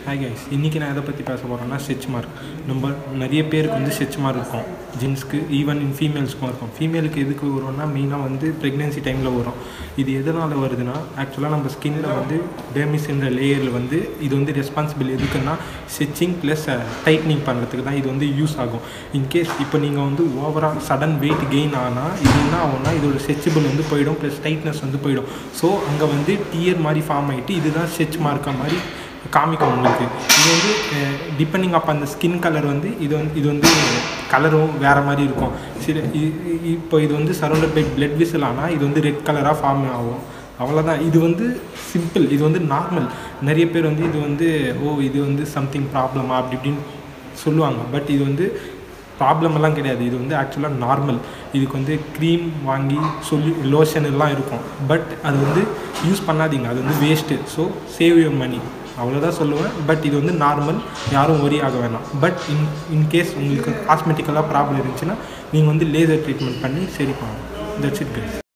hi guys இன்றைக்கி நான் எதை பற்றி பேச போகிறேன்னா ஸ்ட்ரெச் மார்க் நம்ம நிறைய பேருக்கு வந்து ஸ்ட்ரெச் மார்க் இருக்கும் ஜென்ஸ்க்கு ஈவன் இன் ஃபீமேல்ஸ்க்கும் இருக்கும் ஃபீமேலுக்கு எதுக்கு வரும்னா மெயினாக வந்து ப்ரெக்னென்சி டைமில் வரும் இது எதனால் வருதுன்னா ஆக்சுவலாக நம்ம ஸ்கின்ல வந்து டேமிஸ்ன்ற லேயரில் வந்து இது வந்து ரெஸ்பான்சிபிள் எதுக்குன்னா ஸ்டிச்சிங் ப்ளஸ் டைட்னிங் பண்ணுறதுக்கு தான் இது வந்து யூஸ் ஆகும் இன்கேஸ் இப்போ நீங்கள் வந்து ஓவரால் சடன் வெயிட் கெயின் ஆனால் இது என்ன ஆகும்னா இதோட ஸ்ட்ரெச்சபிள் வந்து போயிடும் ப்ளஸ் டைட்னஸ் வந்து போயிடும் ஸோ அங்கே வந்து டியர் மாதிரி ஃபார்ம் ஆகிட்டு இதுதான் ஸ்ட்ரெச் மார்க்க மாதிரி காமிக்கும் உங்களுக்கு இது வந்து டிபெண்டிங் அப் அந்த ஸ்கின் கலர் வந்து இது வந்து இது வந்து கலரும் வேறு மாதிரி இருக்கும் சில இ- இ- இப்போ இது வந்து சரௌண்டட் பை பிளட் விசில் ஆனால் இது வந்து ரெட் கலராக ஃபார்ம் ஆகும் அவ்வளோதான் இது வந்து சிம்பிள் இது வந்து நார்மல் நிறைய பேர் வந்து இது வந்து ஓ இது வந்து சம்திங் ப்ராப்ளமா அப்படி இப்படின்னு சொல்லுவாங்க பட் இது வந்து ப்ராப்ளம் எல்லாம் கிடையாது இது வந்து ஆக்சுவலாக நார்மல் இதுக்கு வந்து க்ரீம் வாங்கி சொல்லி லோஷன் எல்லாம் இருக்கும் பட் அது வந்து யூஸ் பண்ணாதீங்க அது வந்து waste so save your money அவ்வளோதான் சொல்லுவேன் பட் இது வந்து நார்மல் யாரும் ஒரி ஆக வேணாம் பட் இன் இன்கேஸ் உங்களுக்கு காஸ்மெட்டிக்கலாக ப்ராப்ளம் இருந்துச்சுன்னா நீங்கள் வந்து லேசர் ட்ரீட்மெண்ட் பண்ணி சரி பண்ணணும் தட்ஸ் இட் கைஸ்